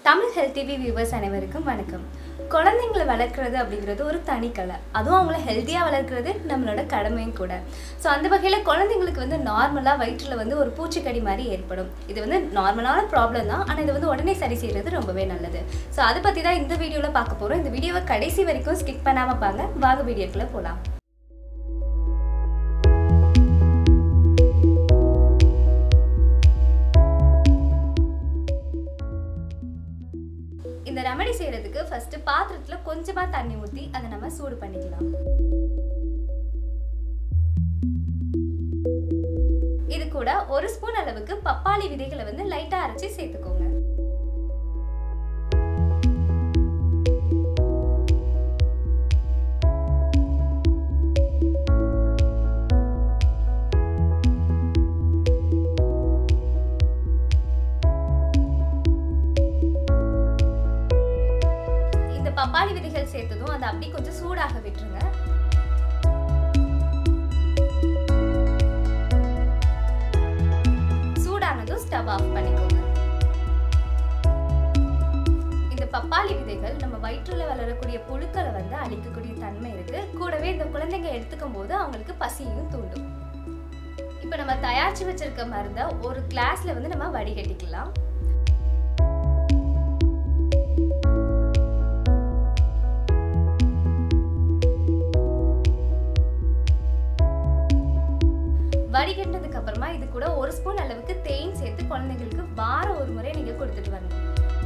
Tamil health TV viewers அனைவருக்கும் வணக்கம் குழந்தைங்களை வளர்க்குறது அப்படிங்கிறது ஒரு தனிக்கலை அதுவும் அவங்கள ஹெல்த்தியாக வளர்க்குறது நம்மளோட கடமையும் கூட ஸோ அந்த வகையில் குழந்தைங்களுக்கு வந்து நார்மலாக வயிற்றில் வந்து ஒரு பூச்சிக்கடி மாதிரி ஏற்படும் இது வந்து நார்மலான ப்ராப்ளம் தான் ஆனால் இது வந்து உடனே சரி செய்கிறது ரொம்பவே நல்லது ஸோ அதை பற்றி தான் இந்த வீடியோவில் பார்க்க போகிறோம் இந்த வீடியோவை கடைசி வரைக்கும் ஸ்கிப் பண்ணாமல் பாங்க வாங்க வீடியோக்குள்ளே போகலாம் இந்த ரெமடி செய்யறதுக்கு ஃபர்ஸ்ட் பாத்திரத்துல கொஞ்சமா தண்ணி ஊத்தி அதை நம்ம சூடு பண்ணிக்கலாம் இது கூட ஒரு ஸ்பூன் அளவுக்கு பப்பாளி விதைகளை வந்து லைட்டா அரைச்சி சேர்த்துக்கோங்க இந்த பப்பாளி விதைகள் சேர்த்ததும் அதை அப்படியே கொஞ்சம் சூடாக விட்டுருங்க சூடானதும் ஸ்டவ் ஆஃப் பண்ணிக்கோங்க இந்த பப்பாளி விதைகள் நம்ம வயிற்றுல வளரக்கூடிய புழுக்களை வந்து அழிக்கக்கூடிய தன்மை இருக்கு கூடவே இந்த குழந்தைங்க எடுத்துக்கும் போது அவங்களுக்கு பசியும் தூண்டும் இப்போ நம்ம தயாரிச்சு வச்சிருக்க மருந்தை ஒரு கிளாஸ்ல வந்து நம்ம வடிகட்டிக்கலாம் வடிகட்டினதுக்கு அப்புறமா இது கூட ஒரு ஸ்பூன் அளவுக்கு தேன் சேர்த்து குழந்தைங்களுக்கு வாரம் ஒரு முறை நீங்க கொடுத்துட்டு வரணும்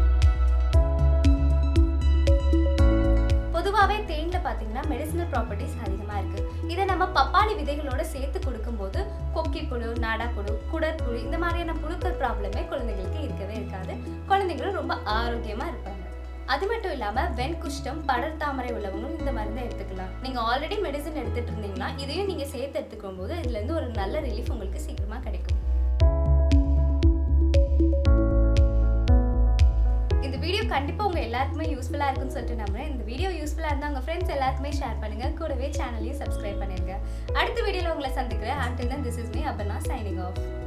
பொதுவாகவே தேன்ல பார்த்தீங்கன்னா மெடிசினல் ப்ராப்பர்ட்டிஸ் அதிகமாக இருக்கு இதை நம்ம பப்பாளி விதைகளோட சேர்த்து கொடுக்கும்போது கொக்கி புழு நாடாப்புழு குடற்புழு இந்த மாதிரியான புழுக்கள் ப்ராப்ளமே குழந்தைங்களுக்கு இருக்கவே இருக்காது குழந்தைங்களும் ரொம்ப ஆரோக்கியமா இருப்பாங்க அது மட்டும் இல்லாம வெண்குஷ்டம் படர் தாமரை உள்ளவங்களும் இந்த மருந்தை எடுத்துக்கலாம் நீங்க ஆல்ரெடி மெடிசன் எடுத்துட்டு இருந்தீங்கன்னா இதையும் நீங்க சேர்த்து எடுத்துக்கும் போது இதுல இருந்து ஒரு நல்ல ரிலீஃப் உங்களுக்கு சீக்கிரமா கிடைக்கும் இந்த வீடியோ கண்டிப்பா உங்க எல்லாருக்குமே யூஸ்ஃபுல்லா இருக்கும்னு சொல்லிட்டு நம்புறேன் இந்த வீடியோ யூஸ்ஃபுல்லா இருந்தா உங்க ஃப்ரெண்ட்ஸ் எல்லாருக்குமே ஷேர் பண்ணுங்க கூடவே சேனலையும் சப்ஸ்கிரைப் பண்ணிருங்க அடுத்த வீடியோல உங்களை சந்திக்கிறேன் until then this is me Aparna signing of